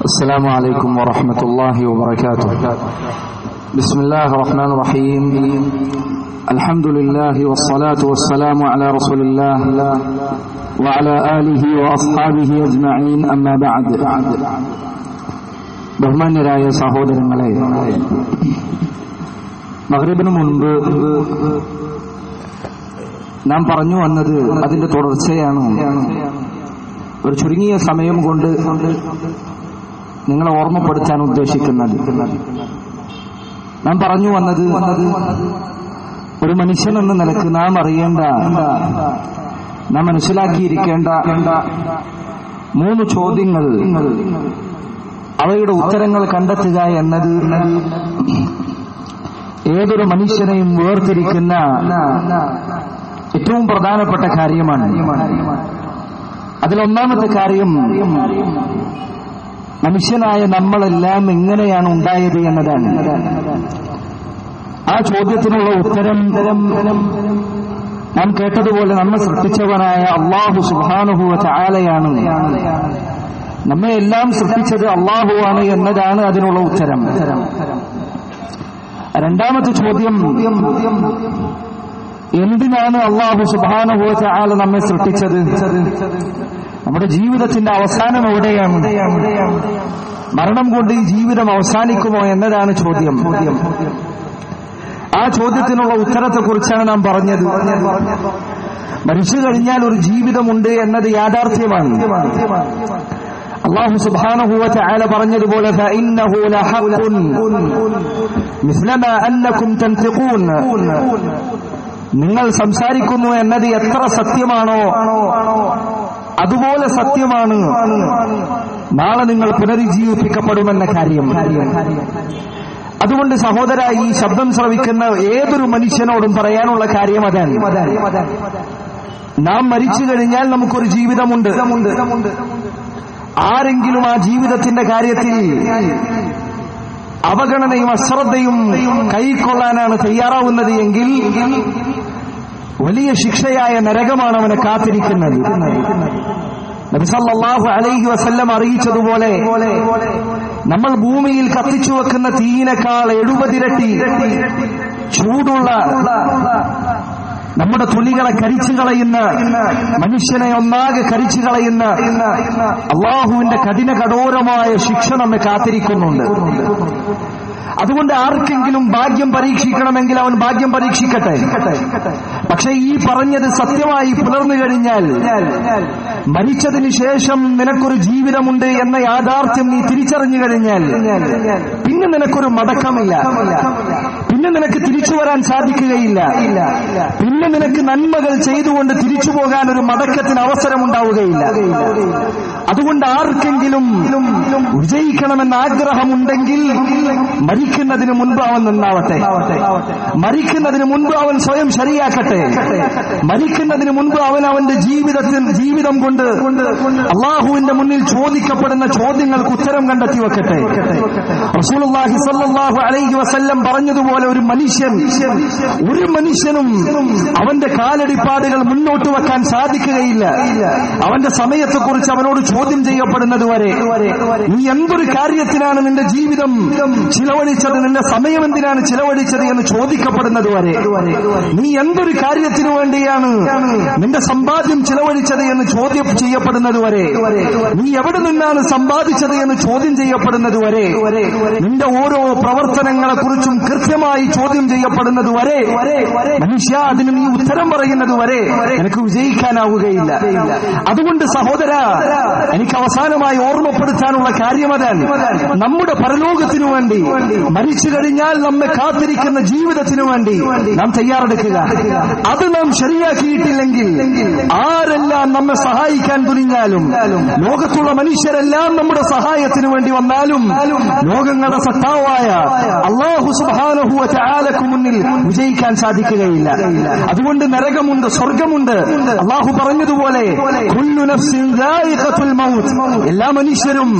السلام عليكم ورحمة الله وبركاته بسم الله الرحمن الرحيم الحمد لله والصلاة والسلام على رسول الله وعلى آله وأصحابه أجمعين أما بعد ബഹുമാന്യരായ സഹോദരങ്ങളെ മകരീബിന് മുൻപ് നാം പറഞ്ഞു വന്നത് അതിന്റെ തുടർച്ചയാണ് ഒരു ചുരുങ്ങിയ സമയം കൊണ്ട് നിങ്ങളെ ഓർമ്മപ്പെടുത്താൻ ഉദ്ദേശിക്കുന്നത് നാം പറഞ്ഞു വന്നത് ഒരു മനുഷ്യൻ എന്ന നിലക്ക് നാം അറിയേണ്ട നാം മനസ്സിലാക്കിയിരിക്കേണ്ട മൂന്ന് ചോദ്യങ്ങൾ അവയുടെ ഉത്തരങ്ങൾ കണ്ടെത്തുക എന്നത് ഏതൊരു മനുഷ്യനെയും വേർതിരിക്കുന്ന ഏറ്റവും പ്രധാനപ്പെട്ട കാര്യമാണ് അതിലൊന്നാമത്തെ കാര്യം മനുഷ്യനായ നമ്മളെല്ലാം എങ്ങനെയാണ് ഉണ്ടായത് എന്നതാണ് ആ ചോദ്യത്തിനുള്ള ഉത്തരം നാം കേട്ടതുപോലെ നമ്മെ സൃഷ്ടിച്ചവനായ അള്ളാഹു സുഹാനുഭവ ചാലയാണ് നമ്മെ എല്ലാം സൃഷ്ടിച്ചത് അള്ളാഹുവാണ് എന്നതാണ് അതിനുള്ള ഉത്തരം രണ്ടാമത്തെ ചോദ്യം എന്തിനാണ് അള്ളാഹു സുബാനുഭവ ചാല നമ്മെ സൃഷ്ടിച്ചത് നമ്മുടെ ജീവിതത്തിന്റെ അവസാനം എവിടെയാണ് മരണം കൊണ്ട് ഈ ജീവിതം അവസാനിക്കുമോ എന്നതാണ് ചോദ്യം ആ ചോദ്യത്തിനുള്ള ഉത്തരത്തെ കുറിച്ചാണ് നാം പറഞ്ഞത് മരിച്ചു കഴിഞ്ഞാൽ ഒരു ജീവിതമുണ്ട് എന്നത് യാഥാർത്ഥ്യമാണ് അള്ളാഹു സുബാനഹുവ ചായാല പറഞ്ഞതുപോലെ നിങ്ങൾ സംസാരിക്കുന്നു എന്നത് എത്ര സത്യമാണോ അതുപോലെ സത്യമാണ് നാളെ നിങ്ങൾ പുനരുജ്ജീവിപ്പിക്കപ്പെടുമെന്ന കാര്യം അതുകൊണ്ട് സഹോദര ഈ ശബ്ദം ശ്രവിക്കുന്ന ഏതൊരു മനുഷ്യനോടും പറയാനുള്ള കാര്യം അതാണ് നാം മരിച്ചു കഴിഞ്ഞാൽ നമുക്കൊരു ജീവിതമുണ്ട് ആരെങ്കിലും ആ ജീവിതത്തിന്റെ കാര്യത്തിൽ അവഗണനയും അശ്രദ്ധയും കൈക്കൊള്ളാനാണ് തയ്യാറാവുന്നത് എങ്കിൽ വലിയ ശിക്ഷയായ നരകമാണ് അവനെ കാത്തിരിക്കുന്നത് നബിസല്ലാഹു അലൈഹി വസല്ലം അറിയിച്ചതുപോലെ നമ്മൾ ഭൂമിയിൽ കത്തിച്ചു വെക്കുന്ന തീയിനേക്കാൾ എഴുപതിരട്ടി ചൂടുള്ള നമ്മുടെ തുണികളെ കരിച്ചു കളയുന്ന മനുഷ്യനെ ഒന്നാകെ കരിച്ചു കളയുന്ന അള്ളാഹുവിന്റെ കഠിന കഠോരമായ ശിക്ഷ നമ്മെ കാത്തിരിക്കുന്നുണ്ട് അതുകൊണ്ട് ആർക്കെങ്കിലും ഭാഗ്യം പരീക്ഷിക്കണമെങ്കിൽ അവൻ ഭാഗ്യം പരീക്ഷിക്കട്ടെ പക്ഷെ ഈ പറഞ്ഞത് സത്യമായി പുലർന്നു കഴിഞ്ഞാൽ മരിച്ചതിന് ശേഷം നിനക്കൊരു ജീവിതമുണ്ട് എന്ന യാഥാർത്ഥ്യം നീ തിരിച്ചറിഞ്ഞു കഴിഞ്ഞാൽ പിന്നെ നിനക്കൊരു മടക്കമില്ല പിന്നെ നിനക്ക് തിരിച്ചു വരാൻ സാധിക്കുകയില്ല പിന്നെ നിനക്ക് നന്മകൾ ചെയ്തുകൊണ്ട് തിരിച്ചു പോകാൻ ഒരു മടക്കത്തിന് അവസരമുണ്ടാവുകയില്ല അതുകൊണ്ട് ആർക്കെങ്കിലും വിജയിക്കണമെന്ന ആഗ്രഹമുണ്ടെങ്കിൽ മരിക്കുന്നതിന് മുൻപ് അവൻ നന്നാവട്ടെ മരിക്കുന്നതിന് മുൻപ് അവൻ സ്വയം ശരിയാക്കട്ടെ മരിക്കുന്നതിന് മുൻപ് അവൻ അവന്റെ ജീവിതത്തിൽ ജീവിതം കൊണ്ട് അള്ളാഹുവിന്റെ മുന്നിൽ ചോദിക്കപ്പെടുന്ന ചോദ്യങ്ങൾക്ക് ഉത്തരം കണ്ടെത്തി വെക്കട്ടെ റസൂലുള്ളാഹി സ്വല്ലല്ലാഹു അലൈഹി വസല്ലം പറഞ്ഞതുപോലെ ഒരു മനുഷ്യൻ ഒരു മനുഷ്യനും അവന്റെ കാലടിപ്പാടുകൾ മുന്നോട്ട് വെക്കാൻ സാധിക്കുകയില്ല അവന്റെ സമയത്തെക്കുറിച്ച് അവനോട് ചോദ്യം ചെയ്യപ്പെടുന്നത് വരെ നീ എന്തൊരു കാര്യത്തിനാണ് നിന്റെ ജീവിതം ചിലവഴിച്ചത് നിന്റെ സമയം എന്തിനാണ് ചിലവഴിച്ചത് എന്ന് ചോദിക്കപ്പെടുന്നത് വരെ നീ എന്തൊരു കാര്യത്തിനു വേണ്ടിയാണ് നിന്റെ സമ്പാദ്യം ചിലവഴിച്ചത് എന്ന് ചോദ്യം ചെയ്യപ്പെടുന്നത് വരെ നീ എവിടെ നിന്നാണ് സമ്പാദിച്ചത് എന്ന് ചോദ്യം ചെയ്യപ്പെടുന്നത് വരെ നിന്റെ ഓരോ പ്രവർത്തനങ്ങളെ കുറിച്ചും കൃത്യമായി ചോദ്യം ചെയ്യപ്പെടുന്നത് വരെ മനുഷ്യ അതിന് നീ ഉത്തരം പറയുന്നത് വരെ എനിക്ക് വിജയിക്കാനാവുകയില്ല അതുകൊണ്ട് സഹോദര എനിക്ക് അവസാനമായി ഓർമ്മപ്പെടുത്താനുള്ള കാര്യം അതാണ് നമ്മുടെ പരലോകത്തിനു വേണ്ടി മരിച്ചു കഴിഞ്ഞാൽ നമ്മെ കാത്തിരിക്കുന്ന ജീവിതത്തിനു വേണ്ടി നാം തയ്യാറെടുക്കുക അത് നാം ശരിയാക്കിയിട്ടില്ലെങ്കിൽ ആരെല്ലാം നമ്മെ സഹായിക്കാൻ തുനിഞ്ഞാലും ലോകത്തുള്ള മനുഷ്യരെല്ലാം നമ്മുടെ സഹായത്തിനു വേണ്ടി വന്നാലും ലോകങ്ങളുടെ സത്താവായ അള്ളാഹു സുബാനഹുവ ചാലക്കു മുന്നിൽ വിജയിക്കാൻ സാധിക്കുകയില്ല അതുകൊണ്ട് നരകമുണ്ട് സ്വർഗമുണ്ട് അള്ളാഹു പറഞ്ഞതുപോലെ എല്ലാ മനുഷ്യരും അവ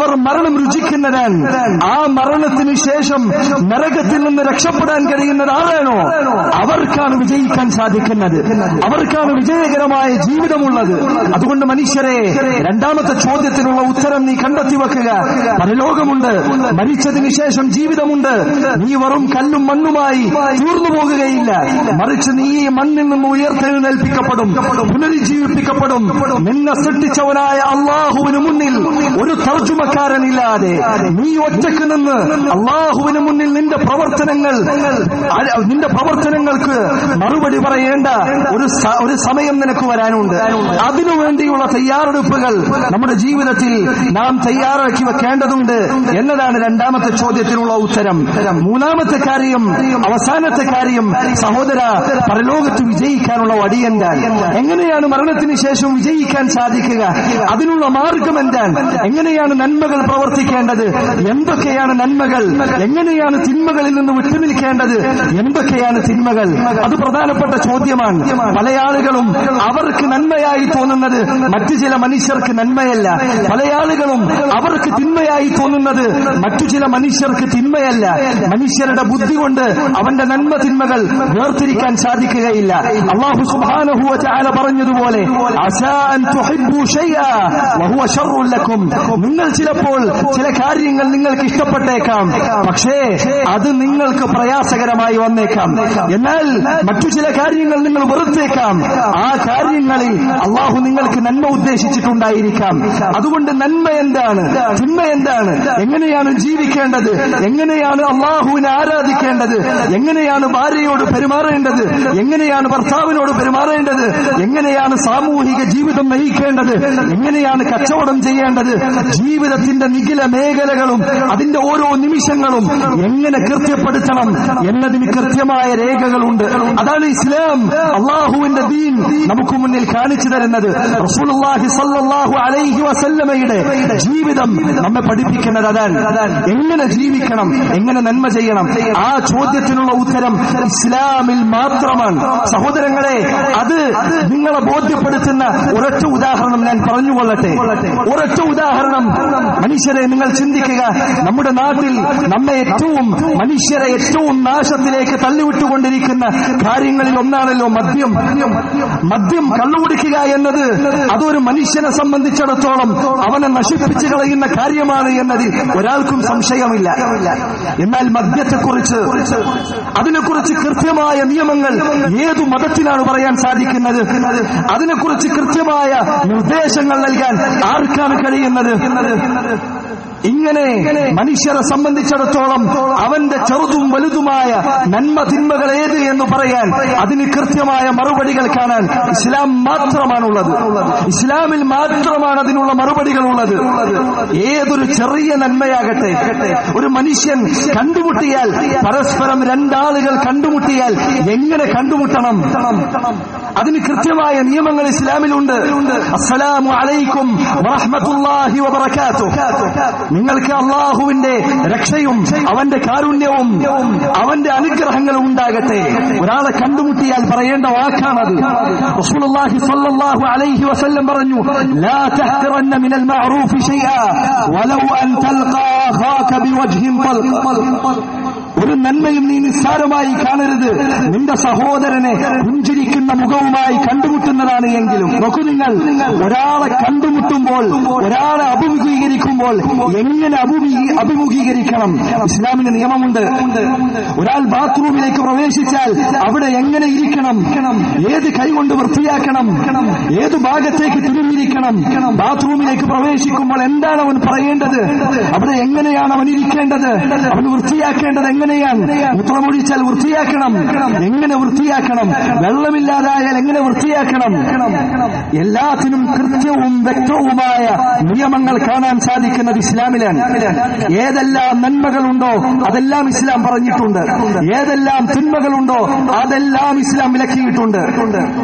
അവർ മരണം രുചിക്കുന്നതാണ് ആ മരണത്തിന് ശേഷം നരകത്തിൽ നിന്ന് രക്ഷപ്പെടാൻ കഴിയുന്നത് ആരാണോ അവർക്കാണ് വിജയിക്കാൻ സാധിക്കുന്നത് അവർക്കാണ് വിജയകരമായ ജീവിതമുള്ളത് അതുകൊണ്ട് മനുഷ്യരെ രണ്ടാമത്തെ ചോദ്യത്തിനുള്ള ഉത്തരം നീ കണ്ടെത്തി വെക്കുക പരലോകമുണ്ട് മരിച്ചതിന് ശേഷം ജീവിതമുണ്ട് നീ വെറും കല്ലും മണ്ണുമായി തീർന്നു പോകുകയില്ല മറിച്ച് നീ ഈ മണ്ണിൽ നിന്ന് ഉയർത്തെഴുന്നേൽപ്പിക്കപ്പെടും പുനരുജ്ജീവിപ്പിക്കപ്പെടും നിന്നെ സൃഷ്ടിച്ചവനായ അള്ളാഹുവിന് മുന്നിൽ ഒരു തർജുമക്കാരനില്ലാതെ നീ ഒറ്റക്ക് നിന്ന് അള്ളാഹുവിന് മുന്നിൽ നിന്റെ പ്രവർത്തനങ്ങൾ അ- നിന്റെ പ്രവർത്തനങ്ങൾക്ക് മറുപടി പറയേണ്ട ഒരു സ- ഒരു സമയം നിനക്ക് വരാനുണ്ട് അതിനു വേണ്ടിയുള്ള തയ്യാറെടുപ്പുകൾ നമ്മുടെ ജീവിതത്തിൽ നാം തയ്യാറാക്കി വെക്കേണ്ടതുണ്ട് എന്നതാണ് രണ്ടാമത്തെ ചോദ്യത്തിനുള്ള ഉത്തരം മൂന്നാമത്തെ കാര്യം അവസാനത്തെ കാര്യം സഹോദര പരലോകത്ത് വിജയിക്കാനുള്ള വടി എന്താണ് എങ്ങനെയാണ് മരണത്തിന് ശേഷം വിജയിക്കാൻ സാധിക്കുക അതിനുള്ള മാർഗം എന്താണ് എങ്ങനെയാണ് നന്മകൾ പ്രവർത്തിക്കേണ്ടത് എന്തൊക്കെയാണ് നന്മകൾ എങ്ങനെയാണ് തിന്മകളിൽ നിന്ന് വിട്ടുനിൽക്കേണ്ടത് എന്തൊക്കെയാണ് തിന്മകൾ അത് പ്രധാനപ്പെട്ട ചോദ്യമാണ് പല ആളുകളും അവർക്ക് നന്മയായി തോന്നുന്നത് മറ്റു ചില മനുഷ്യർക്ക് നന്മയല്ല പല ആളുകളും അവർക്ക് തിന്മയായി തോന്നുന്നത് മറ്റു ചില മനുഷ്യർക്ക് തിന്മയല്ല മനുഷ്യരുടെ ബുദ്ധി കൊണ്ട് അവന്റെ നന്മ തിന്മകൾ വേർതിരിക്കാൻ സാധിക്കുകയില്ല അള്ളാഹു സുബ്ഹാനഹു വ തആല പറഞ്ഞതുപോലെ അസാ അൻ തുഹിബ്ബു ഷൈആ വഹുവ ശർറുൻ ലക്കും നിങ്ങൾ ചിലപ്പോൾ ചില കാര്യങ്ങൾ നിങ്ങൾക്ക് ഇഷ്ടപ്പെട്ടേക്കാം പക്ഷേ അത് നിങ്ങൾക്ക് പ്രയാസകരമായി വന്നേക്കാം എന്നാൽ മറ്റു ചില കാര്യങ്ങൾ നിങ്ങൾ വെറുത്തേക്കാം ആ കാര്യങ്ങളിൽ അള്ളാഹു നിങ്ങൾക്ക് നന്മ ഉദ്ദേശിച്ചിട്ടുണ്ടായിരിക്കാം അതുകൊണ്ട് നന്മ എന്താണ് തിന്മ എന്താണ് എങ്ങനെയാണ് ജീവിക്കേണ്ടത് എങ്ങനെയാണ് അള്ളാഹുവിനെ ആരാധിക്കേണ്ടത് എങ്ങനെയാണ് ഭാര്യയോട് പെരുമാറേണ്ടത് എങ്ങനെയാണ് ഭർത്താവിനോട് പെരുമാറേണ്ടത് എങ്ങനെയാണ് സാമൂഹിക ജീവിതം നയിക്കേണ്ടത് എങ്ങനെയാണ് കച്ചവടം ചെയ്യേണ്ടത് ജീവിതത്തിന്റെ നിഖില മേഖലകളും അതിന്റെ ഓരോ നിമിഷങ്ങളും എങ്ങനെ കൃത്യപ്പെടുത്തണം എന്നതിന് കൃത്യമായ രേഖകളുണ്ട് അതാണ് ഇസ്ലാം അള്ളാഹുവിന്റെ ദീൻ നമുക്ക് മുന്നിൽ കാണിച്ചു തരുന്നത് റസൂലുള്ളാഹി സ്വല്ലല്ലാഹു അലൈഹി വസല്ലമയുടെ ജീവിതം നമ്മെ പഠിപ്പിക്കുന്നത് അതാണ് എങ്ങനെ ജീവിക്കണം എങ്ങനെ നന്മ ചെയ്യണം ആ ചോദ്യത്തിനുള്ള ഉത്തരം ഇസ്ലാമിൽ മാത്രമാണ് സഹോദരങ്ങളെ അത് നിങ്ങളെ ബോധ്യപ്പെടുത്തുന്ന ഒരൊറ്റ ഉദാഹരണം ഞാൻ പറഞ്ഞുകൊള്ളട്ടെ ഒരൊറ്റ ഉദാഹരണം മനുഷ്യരെ നിങ്ങൾ ചിന്തിക്കുക നമ്മുടെ നാട്ടിൽ നമ്മെ ഏറ്റവും മനുഷ്യരെ ഏറ്റവും നാശത്തിലേക്ക് തള്ളിവിട്ടുകൊണ്ടിരിക്കുന്ന കാര്യങ്ങളിൽ ഒന്നാണല്ലോ മദ്യം മദ്യം കള്ളുകുടിക്കുക എന്നത് അതൊരു മനുഷ്യനെ സംബന്ധിച്ചിടത്തോളം അവനെ നശിപ്പിച്ചു കളയുന്ന കാര്യമാണ് എന്നതിൽ ഒരാൾക്കും സംശയമില്ല എന്നാൽ മദ്യത്തെക്കുറിച്ച് അതിനെക്കുറിച്ച് കൃത്യമായ നിയമങ്ങൾ ഏതു മതത്തിലാണ് പറയാൻ സാധിക്കുന്നത് അതിനെക്കുറിച്ച് കൃത്യമായ നിർദ്ദേശങ്ങൾ നൽകാൻ ആർക്കാണ് കഴിയുന്നത് ഇങ്ങനെ മനുഷ്യരെ സംബന്ധിച്ചിടത്തോളം അവന്റെ ചെറുതും വലുതുമായ നന്മ തിന്മകൾ ഏത് എന്ന് പറയാൻ അതിന് കൃത്യമായ മറുപടികൾ കാണാൻ ഇസ്ലാം മാത്രമാണുള്ളത് ഇസ്ലാമിൽ മാത്രമാണ് അതിനുള്ള മറുപടികൾ ഉള്ളത് ഏതൊരു ചെറിയ നന്മയാകട്ടെ ഒരു മനുഷ്യൻ കണ്ടുമുട്ടിയാൽ പരസ്പരം രണ്ടാളുകൾ കണ്ടുമുട്ടിയാൽ എങ്ങനെ കണ്ടുമുട്ടണം അതിന് കൃത്യമായ നിയമങ്ങൾ ഇസ്ലാമിലുണ്ട് അസ്സലാമു അലൈക്കും വറഹ്മത്തുള്ളാഹി വബറകാതുഹു നിങ്ങൾക്ക് അള്ളാഹുവിന്റെ രക്ഷയും അവന്റെ കാരുണ്യവും അവന്റെ അനുഗ്രഹങ്ങളും ഉണ്ടാകട്ടെ ഒരാളെ കണ്ടുമുട്ടിയാൽ പറയേണ്ട വാക്കാണത് റസൂലുള്ളാഹി സ്വല്ലല്ലാഹു അലൈഹി വസല്ലം പറഞ്ഞു ലാ തഹ്തിറന്ന മിനൽ മഅറൂഫി ശൈആ വലൗ അൻ തൽഖാ അഖാക ബിവജ്ഹിൻ തൽഖ ഒരു നന്മയും നീ നിസ്സാരമായി കാണരുത് നിന്റെ സഹോദരനെ പുഞ്ചിരിക്കുന്ന മുഖവുമായി കണ്ടുമുട്ടുന്നതാണ് എങ്കിലും നോക്കൂ നിങ്ങൾ ഒരാളെ കണ്ടുമുട്ടുമ്പോൾ ഒരാളെ അഭിമുഖീകരിക്കുമ്പോൾ എങ്ങനെ അഭിമുഖീ- അഭിമുഖീകരിക്കണം ഇസ്ലാമിന് നിയമമുണ്ട് ഒരാൾ ബാത്റൂമിലേക്ക് പ്രവേശിച്ചാൽ അവിടെ എങ്ങനെ ഇരിക്കണം ഏത് കൈകൊണ്ട് വൃത്തിയാക്കണം ഏത് ഭാഗത്തേക്ക് തിരിഞ്ഞിരിക്കണം ബാത്റൂമിലേക്ക് പ്രവേശിക്കുമ്പോൾ എന്താണ് അവൻ പറയേണ്ടത് അവിടെ എങ്ങനെയാണ് അവൻ ഇരിക്കേണ്ടത് അവൻ വൃത്തിയാക്കേണ്ടത് എങ്ങനെയാണ് മൂത്രമൊഴിച്ചാൽ വൃത്തിയാക്കണം എങ്ങനെ വൃത്തിയാക്കണം വെള്ളമില്ലാതായാൽ എങ്ങനെ വൃത്തിയാക്കണം എല്ലാത്തിനും കൃത്യവും വ്യക്തവുമായ നിയമങ്ങൾ കാണാൻ സാധിക്കുന്നത് ഇസ്ലാമിലാണ് ഏതെല്ലാം നന്മകളുണ്ടോ അതെല്ലാം ഇസ്ലാം പറഞ്ഞിട്ടുണ്ട് ഏതെല്ലാം തിന്മകളുണ്ടോ അതെല്ലാം ഇസ്ലാം വിലക്കിയിട്ടുണ്ട്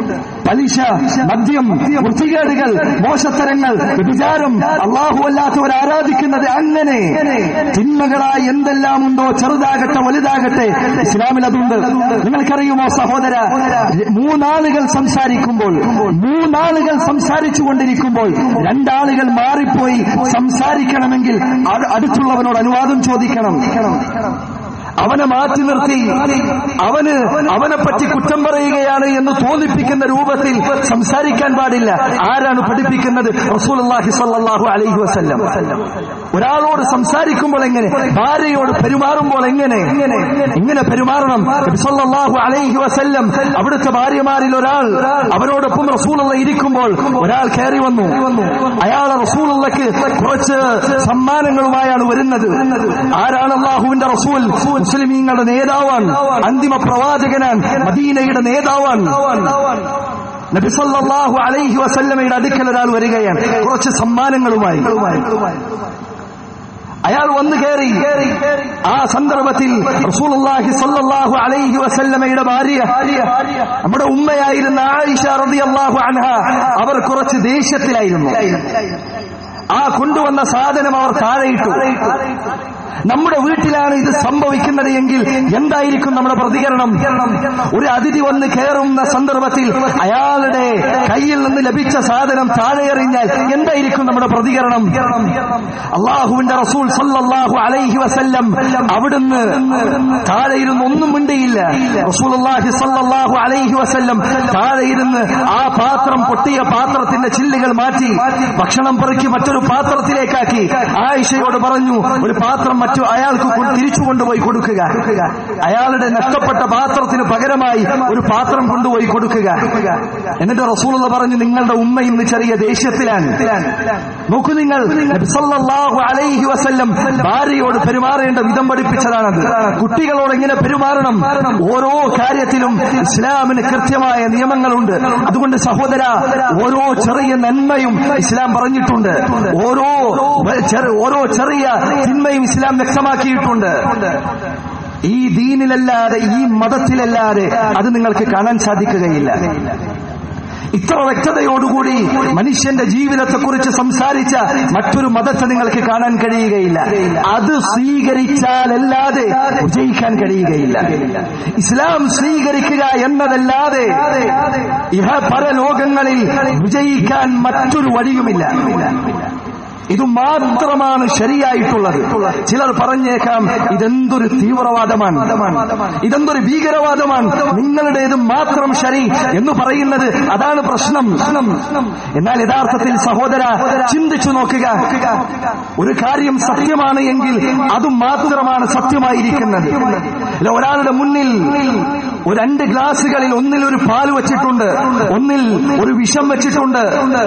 പലിശ മദ്യം വൃത്തികേടുകൾ മോശത്തരങ്ങൾ വ്യഭിചാരം അള്ളാഹു അല്ലാത്തവർ ആരാധിക്കുന്നത് അങ്ങനെ തിന്മകളായി എന്തെല്ലാം ഉണ്ടോ ചെറുതാകട്ടെ വലുതാകട്ടെ ഇസ്ലാമിൽ അതുണ്ട് നിങ്ങൾക്കറിയുമോ സഹോദര മൂന്നാളുകൾ സംസാരിക്കുമ്പോൾ മൂന്നാളുകൾ സംസാരിച്ചു കൊണ്ടിരിക്കുമ്പോൾ രണ്ടാളുകൾ മാറിപ്പോയി സംസാരിക്കണമെങ്കിൽ അ- അടുത്തുള്ളവനോട് അനുവാദം ചോദിക്കണം അവനെ മാറ്റി നിർത്തി അവന് അവനെ പറ്റി കുറ്റം പറയുകയാണ് എന്ന് തോന്നിപ്പിക്കുന്ന രൂപത്തിൽ സംസാരിക്കാൻ പാടില്ല ആരാണ് പഠിപ്പിക്കുന്നത് റസൂലുള്ളാഹി സ്വല്ലല്ലാഹു അലൈഹി വസല്ലം ഒരാളോട് സംസാരിക്കുമ്പോൾ എങ്ങനെ ഭാര്യയോട് പെരുമാറുമ്പോൾ എങ്ങനെ എങ്ങനെ പെരുമാറണം നബി സ്വല്ലല്ലാഹു അലൈഹി വസല്ലം അവിടുത്തെ ഭാര്യമാരിൽ ഒരാൾ അവരോടൊപ്പം റസൂലുള്ള ഇരിക്കുമ്പോൾ ഒരാൾ കയറി വന്നു അയാൾ റസൂലുള്ളക്ക് കുറച്ച് സമ്മാനങ്ങളുമായാണ് വരുന്നത് ആരാണ് അള്ളാഹുവിന്റെ റസൂൽ മുസ്ലിമീങ്ങളുടെ നേതാവാണ് അന്തിമ പ്രവാചകനാണ് മദീനയുടെ നേതാവാണ് നബി സല്ലല്ലാഹു അലൈഹി വസല്ലമയുടെ അടുക്കൽ ഒരാൾ വരികയാണ് കുറച്ച് സമ്മാനങ്ങളുമായി അയാൾ വന്നു കയറി ആ സന്ദർഭത്തിൽ റസൂലുള്ളാഹി സല്ലല്ലാഹു അലൈഹി വസല്ലമയുടെ ഭാര്യ നമ്മുടെ ഉമ്മയായിരുന്ന ആയിഷ റളിയല്ലാഹു അൻഹ അവർ കുറച്ച് ദേഷ്യത്തിലായിരുന്നു ആ കൊണ്ടുവന്ന സാധനം അവർ താഴെയിട്ടു നമ്മുടെ വീട്ടിലാണ് ഇത് സംഭവിക്കുന്നത് എങ്കിൽ എന്തായിരിക്കും നമ്മുടെ പ്രതികരണം ഒരു അതിഥി വന്ന് കയറുന്ന സന്ദർഭത്തിൽ അയാളുടെ കയ്യിൽ നിന്ന് ലഭിച്ച സാധനം താഴെ എറിഞ്ഞാൽ എന്തായിരിക്കും നമ്മുടെ പ്രതികരണം അള്ളാഹുവിന്റെ റസൂൽ സല്ലല്ലാഹു അലൈഹി വസല്ലം അവിടുന്ന് താഴെ ഇരുന്ന് ഒന്നും മിണ്ടിയില്ല റസൂലുള്ളാഹി സല്ലല്ലാഹു അലൈഹി വസല്ലം താഴെ ഇരുന്ന് ആ പാത്രം പൊട്ടിയ പാത്രത്തിന്റെ ചില്ലുകൾ മാറ്റി ഭക്ഷണം പെറുക്കി മറ്റൊരു പാത്രത്തിലേക്കാക്കി ആയിഷയോട് പറഞ്ഞു ഒരു പാത്രം മറ്റു അയാൾക്ക് കൊ- തിരിച്ചു കൊണ്ടുപോയി കൊടുക്കുക അയാളുടെ നഷ്ടപ്പെട്ട പാത്രത്തിന് പകരമായി ഒരു പാത്രം കൊണ്ടുപോയി കൊടുക്കുക എന്നിട്ട് റസൂലുള്ള പറഞ്ഞു നിങ്ങളുടെ ഉമ്മ ഇന്ന് ചെറിയ ദേഷ്യത്തിലാണ് നോക്കൂ നിങ്ങൾ നബി സല്ലല്ലാഹു അലൈഹി വസല്ലം ഭാര്യയോട് പെരുമാറേണ്ട വിധം പഠിപ്പിച്ചതാണത് കുട്ടികളോട് എങ്ങനെ പെരുമാറണം ഓരോ കാര്യത്തിലും ഇസ്ലാമിന് കൃത്യമായ നിയമങ്ങളുണ്ട് അതുകൊണ്ട് സഹോദര ഓരോ ചെറിയ നന്മയും ഇസ്ലാം പറഞ്ഞിട്ടുണ്ട് ഓരോ ചെറു- ഓരോ ചെറിയ തിന്മയും ഇസ്ലാം വ്യക്തമാക്കിയിട്ടുണ്ട് ഈ ദീനിലല്ലാതെ ഈ മതത്തിലല്ലാതെ അത് നിങ്ങൾക്ക് കാണാൻ സാധിക്കുകയില്ല ഇത്ര വ്യക്തതയോടുകൂടി മനുഷ്യന്റെ ജീവിതത്തെക്കുറിച്ച് സംസാരിച്ച മറ്റൊരു മതത്തെ നിങ്ങൾക്ക് കാണാൻ കഴിയുകയില്ല അത് സ്വീകരിച്ചാലല്ലാതെ വിജയിക്കാൻ കഴിയുകയില്ല ഇസ്ലാം സ്വീകരിക്കുക എന്നതല്ലാതെ ഇഹ പരലോകങ്ങളിൽ വിജയിക്കാൻ മറ്റൊരു വഴിയുമില്ല ഇത് മാത്രമാണ് ശരിയായിട്ടുള്ളത് ചിലർ പറഞ്ഞേക്കാം ഇതെന്തൊരു തീവ്രവാദമാണ് ഇതെന്തൊരു ഭീകരവാദമാണ് നിങ്ങളുടേത് മാത്രം ശരി എന്ന് പറയുന്നത് അതാണ് പ്രശ്നം എന്നാൽ യഥാർത്ഥത്തിൽ സഹോദര ചിന്തിച്ചു നോക്കുക ഒരു കാര്യം സത്യമാണ് എങ്കിൽ അത് മാത്രമാണ് സത്യമായിരിക്കുന്നത് ഇല്ല, ഒരാളുടെ മുന്നിൽ ഒരു രണ്ട് ഗ്ലാസുകളിൽ ഒന്നിൽ ഒരു പാൽ വെച്ചിട്ടുണ്ട് ഒന്നിൽ ഒരു വിഷം വെച്ചിട്ടുണ്ട്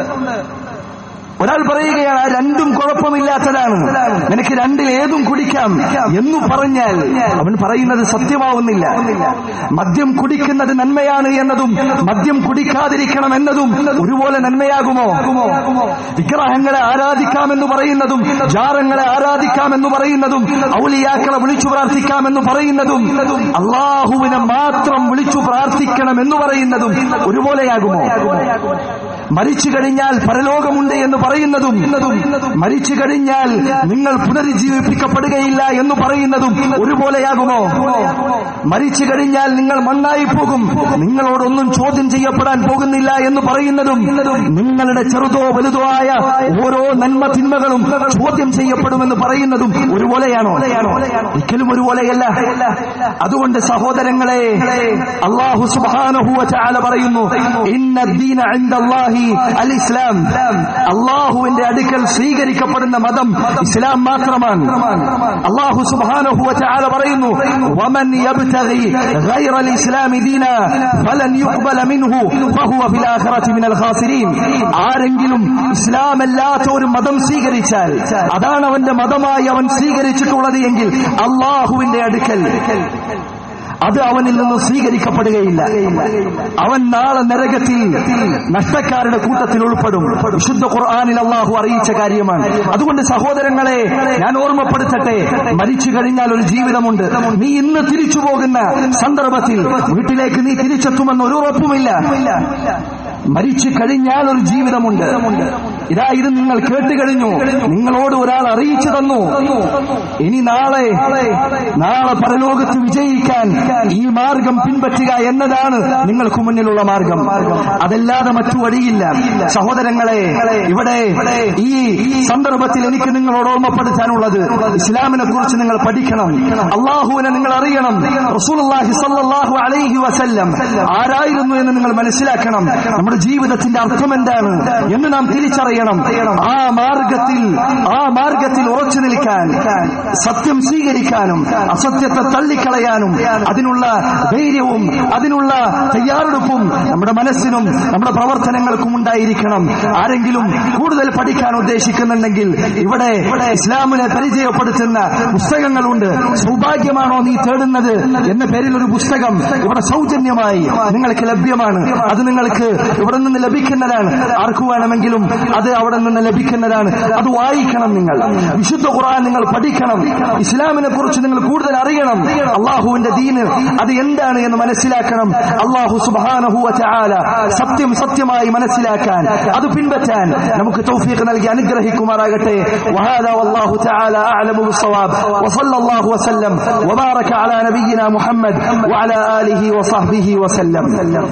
ഒരാൾ പറയുകയാണ് ആ രണ്ടും കുഴപ്പമില്ലാത്തതാണ് നിനക്ക് രണ്ടിൽ ഏതും കുടിക്കാം എന്ന് പറഞ്ഞാൽ അവൻ പറയുന്നത് സത്യമാവുന്നില്ല മദ്യം കുടിക്കുന്നത് നന്മയാണ് എന്നതും മദ്യം കുടിക്കാതിരിക്കണം എന്നതും ഒരുപോലെ നന്മയാകുമോ വിഗ്രഹങ്ങളെ ആരാധിക്കാമെന്ന് പറയുന്നതും ജാറങ്ങളെ ആരാധിക്കാമെന്ന് പറയുന്നതും ഔലിയാക്കളെ വിളിച്ചു പ്രാർത്ഥിക്കാമെന്ന് പറയുന്നതും അള്ളാഹുവിനെ മാത്രം വിളിച്ചു പ്രാർത്ഥിക്കണം എന്ന് പറയുന്നതും ഒരുപോലെയാകുമോ മരിച്ചു കഴിഞ്ഞാൽ പരലോകമുണ്ട് എന്ന് പറയുന്നതും മരിച്ചു കഴിഞ്ഞാൽ നിങ്ങൾ പുനരുജ്ജീവിപ്പിക്കപ്പെടുകയില്ല എന്ന് പറയുന്നതും ഒരുപോലെയാകുമോ മരിച്ചു കഴിഞ്ഞാൽ നിങ്ങൾ മണ്ണായി പോകും നിങ്ങളോടൊന്നും ചോദ്യം ചെയ്യപ്പെടാൻ പോകുന്നില്ല എന്ന് പറയുന്നതും നിങ്ങളുടെ ചെറുതോ വലുതോ ആയ ഓരോ നന്മ തിന്മകളും ചോദ്യം ചെയ്യപ്പെടുമെന്ന് പറയുന്നതും ഒരുപോലെയാണോ ഒരിക്കലും ഒരുപോലെയല്ല അതുകൊണ്ട് സഹോദരങ്ങളെ അള്ളാഹു സുബ്ഹാനഹു വ തആല പറയുന്നു ഇന്ന ദീന ഇൻദല്ലാഹി അൽ ഇസ്ലാം അള്ളാഹുവിന്റെ അടുക്കൽ സ്വീകരിക്കപ്പെടുന്ന മതം ഇസ്ലാം മാത്രമാണ് അള്ളാഹു സുബ്ഹാനഹു വ തആല പറയുന്നു വമൻ യബ്തഗി ഗൈറ അൽ ഇസ്ലാം ദീന ഫലൻ യുഖ്ബല മിൻഹു ഫഹുവ ഫിൽ ആഖിറതി മിനൽ ഖാസിരീൻ ആരെങ്കിലും ഇസ്ലാം അല്ലാത്ത ഒരു മതം സ്വീകരിച്ചാൽ അതാണ് അവന്റെ മതമായി അവൻ സ്വീകരിച്ചിട്ടുള്ളത് എങ്കിൽ അള്ളാഹുവിന്റെ അടുക്കൽ അത് അവനിൽ നിന്ന് സ്വീകരിക്കപ്പെടുകയില്ല അവൻ നാളെ നരകത്തിൽ നഷ്ടക്കാരുടെ കൂട്ടത്തിൽ ഉൾപ്പെടും വിശുദ്ധ ഖുർആാനിൽ അള്ളാഹു അറിയിച്ച കാര്യമാണ് അതുകൊണ്ട് സഹോദരങ്ങളെ ഞാൻ ഓർമ്മപ്പെടുത്തട്ടെ മരിച്ചു കഴിഞ്ഞാൽ ഒരു ജീവിതമുണ്ട് നീ ഇന്ന് തിരിച്ചു പോകുന്ന സന്ദർഭത്തിൽ വീട്ടിലേക്ക് നീ തിരിച്ചെത്തുമെന്ന് ഒരു ഉറപ്പുമില്ല മരിച്ചു കഴിഞ്ഞാൽ ഒരു ജീവിതമുണ്ട് ഇതാ ഇത് നിങ്ങൾ കേട്ട് കഴിഞ്ഞു നിങ്ങളോട് ഒരാൾ അറിയിച്ചു തന്നു ഇനി നാളെ നാളെ പരലോകത്ത് വിജയിക്കാൻ ഈ മാർഗം പിൻപറ്റുക എന്നതാണ് നിങ്ങൾക്ക് മുന്നിലുള്ള മാർഗം അതല്ലാതെ മറ്റു വഴിയില്ല സഹോദരങ്ങളെ ഇവിടെ ഈ സന്ദർഭത്തിൽ എനിക്ക് നിങ്ങളോട് ഓർമ്മപ്പെടുത്താനുള്ളത് ഇസ്ലാമിനെ കുറിച്ച് നിങ്ങൾ പഠിക്കണം അള്ളാഹുവിനെ നിങ്ങൾ അറിയണം റസൂലുള്ളാഹി സ്വല്ലല്ലാഹു അലൈഹി വസല്ലം ആരായിരുന്നു എന്ന് നിങ്ങൾ മനസ്സിലാക്കണം നമ്മുടെ ജീവിതത്തിന്റെ അർത്ഥം എന്താണ് എന്ന് നാം തിരിച്ചറിയണം ആ മാർഗത്തിൽ ആ മാർഗത്തിൽ ഉറച്ചു നിൽക്കാൻ സത്യം സ്വീകരിക്കാനും അസത്യത്തെ തള്ളിക്കളയാനും അതിനുള്ള ധൈര്യവും അതിനുള്ള തയ്യാറെടുപ്പും നമ്മുടെ മനസ്സിനും നമ്മുടെ പ്രവർത്തനങ്ങൾക്കും ഉണ്ടായിരിക്കണം ആരെങ്കിലും കൂടുതൽ പഠിക്കാൻ ഉദ്ദേശിക്കുന്നുണ്ടെങ്കിൽ ഇവിടെ ഇസ്ലാമിനെ പരിചയപ്പെടുത്തുന്ന പുസ്തകങ്ങളുണ്ട് സൗഭാഗ്യമാണോ നീ തേടുന്നത് എന്ന പേരിൽ ഒരു പുസ്തകം ഇവിടെ സൗജന്യമായി നിങ്ങൾക്ക് ലഭ്യമാണ് അത് നിങ്ങൾക്ക് ഇവിടെ നിന്ന് ലഭിക്കുന്നതാണ് ആർക്കു വേണമെങ്കിലും അത് അവിടെ നിന്ന് ലഭിക്കുന്നതാണ് അത് വായിക്കണം നിങ്ങൾ വിശുദ്ധ ഖുർആൻ നിങ്ങൾ പഠിക്കണം ഇസ്ലാമിനെ കുറിച്ച് നിങ്ങൾ കൂടുതൽ അറിയണം അള്ളാഹുവിന്റെ ദീന് അത് എന്താണ് എന്ന് മനസ്സിലാക്കണം അള്ളാഹു സുബാനഹുവ ചാല സത്യം സത്യമായി മനസ്സിലാക്കാൻ അത് പിൻപറ്റാൻ നമുക്ക് തൗഫീഖ് നൽകി അനുഗ്രഹിക്കുമാറാകട്ടെ وهذا والله تعالى أعلم بالصواب وصلى الله وسلم وبارك على نبينا محمد وعلى آله وصحبه وسلم